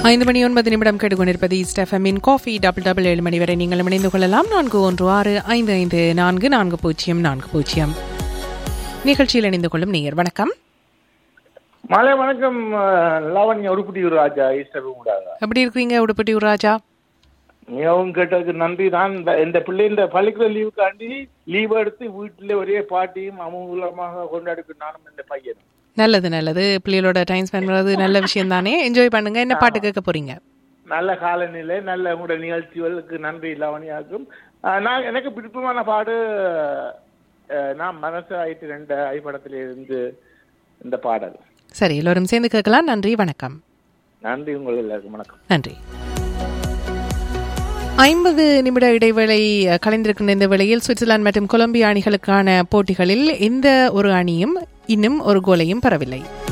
ஐந்து மணி ஒன்பது நிமிடம் கேட்டுக்கொண்டிருப்பது ஈஸ்ட் எஃப்எம்மின் காஃபி டபுள் டபுள் ஏழு மணி வரை நீங்கள் இணைந்து கொள்ளலாம் நான்கு ஒன்று ஆறு ஐந்து ஐந்து நான்கு நான்கு பூஜ்ஜியம் நான்கு பூஜ்ஜியம் நிகழ்ச்சியில் இணைந்து கொள்ளும் நேயர் வணக்கம் மாலை வணக்கம் அஹ், லாவண்யா உருப்படி ராஜா ஈஸ்டர் கூடாதா எப்படி இருக்கிறீங்க உடுப்பட்டி ராஜா மிகவும் கேட்டதுக்கு நன்றி நான் இந்த- இந்த பிள்ளை இந்த பள்ளிக்கூட லீவுக்காண்டி லீவ் எடுத்து வீட்டில் ஒரே பாட்டியும் அமூலமாக கொண்டாடிக்கு நானும் இந்த பையன் நல்லது நல்லது பிள்ளைகளோட டைம் ஸ்பெண்ட் பண்ணுறது நல்ல விஷயம் தானே என்ஜாய் பண்ணுங்க என்ன பாட்டு கேட்க போறீங்க நல்ல காலநிலை நல்ல உங்களுடைய நிகழ்ச்சிகளுக்கு நன்றி லாவணியாக்கும் அஹ், நான் எனக்கு பிடிப்பமான பாடு அஹ், நான் மனசு ஆயிட்டு ரெண்டு ஐப்படத்தில் இருந்து இந்த பாடல் சரி எல்லோரும் சேர்ந்து கேட்கலாம் நன்றி வணக்கம் நன்றி உங்கள் எல்லாருக்கும் வணக்கம் நன்றி ஐம்பது நிமிட இடைவேளை அஹ், கலைந்திருக்கின்ற இந்த வேளையில் சுவிட்சர்லாந்து மற்றும் கொலம்பியா அணிகளுக்கான போட்டிகளில் எந்த ஒரு அணியும் இன்னும் ஒரு கோலையும் பெறவில்லை